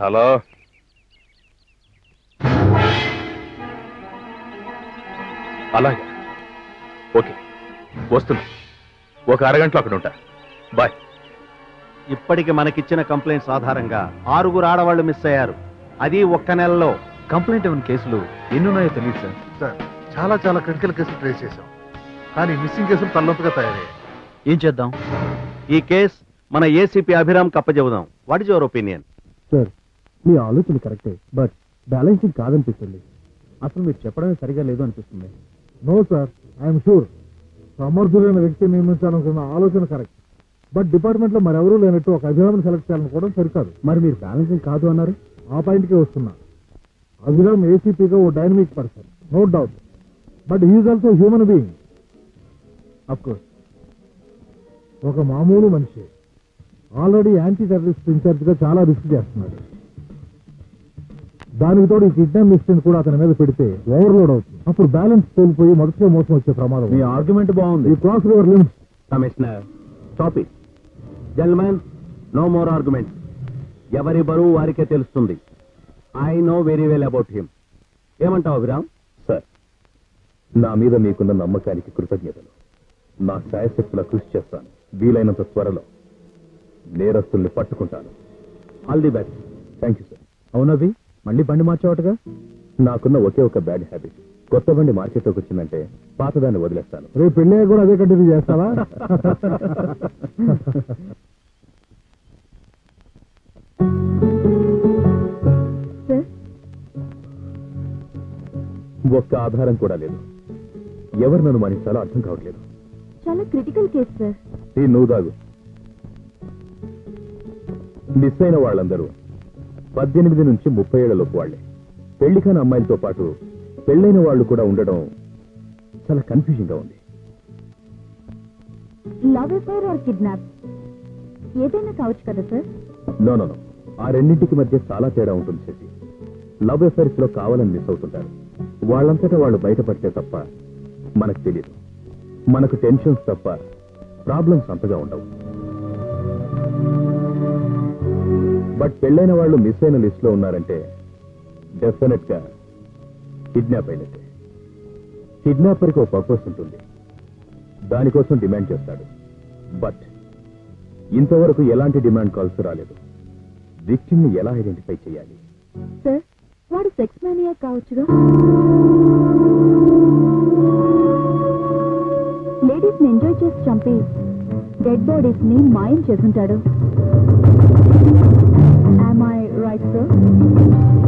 hello అలాగే okay వస్తున్నా ఒక అరగంటలో అక్కడ ఉంటా బాయ్ ఇప్పటికి మనకిచ్చిన కంప్లైంట్స్ ఆధారంగా ఆరుగురు ఆడవాళ్లు మిస్ అయ్యారు అది ఒక్క నెలలో కంప్లైంట్ ఇవ్వని కేసులు ఎన్నున్నాయో తెలియదు సార్ సార్ చాలా చాలా క్రిటికల్ కేసులు ట్రేస్ చేశాం కానీ మిస్సింగ్ కేసులు తలనొప్పిగా తయారయ్యాయి ఏం చేద్దాం ఈ కేస్ మన ఏసీపీ అభిరామ్ కప్పచెబుదాం what is your opinion sir మీ ఆలోచన కరెక్టే బట్ బ్యాలెన్సింగ్ కాదనిపిస్తుంది అసలు మీరు చెప్పడమే సరిగా లేదు అనిపిస్తుంది నో సార్ ఐఎమ్ షూర్ సమర్థులైన వ్యక్తిని నియమించాలనుకున్న ఆలోచన కరెక్ట్ బట్ డిపార్ట్మెంట్ లో మరెవరూ లేనట్టు ఒక అభిరామ్ సెలెక్ట్ చేయాలనుకోవడం సరికాదు మరి మీరు బ్యాలెన్సింగ్ కాదు అన్నారు ఆ పాయింట్కే వస్తున్నా అభిరామ్ ఏసీపీగా ఓ dynamic person no doubt but he is also human being of course ఒక మామూలు మనిషి ఆల్రెడీ యాంటీ టెర్రరిస్ట్ ఇన్ఛార్జ్ గా చాలా రిస్క్ చేస్తున్నాడు దానికి తోడు ఈ కిడ్నాప్ మిస్టేన్ కూడా అతని మీద పెడితే ఓవర్లోడ్ అవుతుంది అప్పుడు బ్యాలెన్స్ కోల్పోయి మొదటిగా మోసం వచ్చే ప్రమాదం మీ ఆర్గ్యుమెంట్ బాగుంది ఈ cross over limits commissioner stop it gentlemen no more argument ఎవరి బరువు వారికే తెలుస్తుంది I know very well about him ఏమంటావు అభిరామ్ సార్ నా మీద మీకున్న నమ్మకానికి కృతజ్ఞతలు నా శాయశక్తుల కృషి చేస్తాను వీలైనంత త్వరలో నేరస్తుల్ని పట్టుకుంటాను all the best thank you sir అవునవి మళ్ళీ బండి మార్చేవాటగా నాకున్న ఒకే ఒక బ్యాడ్ హ్యాబిట్ కొత్త బండి మార్కెట్లోకి వచ్చిందంటే పాతదాన్ని వదిలేస్తాను రేపు పెళ్ళి కూడా అదే కంటిన్యూ చేస్తావా సార్ ఒక్క ఆధారం కూడా లేదు ఎవరు నన్ను మానిస్తారో అర్థం కావట్లేదు చాలా క్రిటికల్ కేసు సార్ ఈ నువ్వు దాగు మిస్ అయిన వాళ్ళందరూ పద్దెనిమిది నుంచి ముప్పై ఏళ్లలోపు వాళ్లే పెళ్లి కాని అమ్మాయిలతో పాటు పెళ్ళైన వాళ్ళు కూడా ఉండడం చాలా కన్ఫ్యూజింగ్ గా ఉంది లవ్ అఫైర్ ఆర్ కిడ్నాప్ ఏదైనా కావచ్చు కదా సార్ నో నో నో ఆ రెండింటికి మధ్య చాలా తేడా ఉంటుంది శశి లవ్ అఫైర్స్ లో కావాలని మిస్ అవుతుంటారు వాళ్ళంతటా వాళ్ళు బయటపడితే తప్ప మనకు తెలియదు మనకు టెన్షన్స్ తప్ప ప్రాబ్లమ్స్ అంతగా ఉండవు బట్ పెళ్ళైన వాళ్ళు మిస్ అయిన లిస్ట్ లో ఉన్నారంటే డెఫినెట్ గా కిడ్నాప్ అయినట్టే కిడ్నాపర్కి ఒక పర్పస్ ఉంటుంది దానికోసం డిమాండ్ చేస్తాడు బట్ ఇంతవరకు ఎలాంటి డిమాండ్ కాల్స్ రాలేదు విక్టిమ్ ని ఎలా ఐడెంటిఫై చేయాలి సార్ వాడు సెక్స్ మేనియా కావచ్చుగా లేడీస్ ని ఎంజాయ్ చేసి చంపి డెడ్ బాడీస్ ని మాయం చేసుంటాడు ఐ రైట్ సార్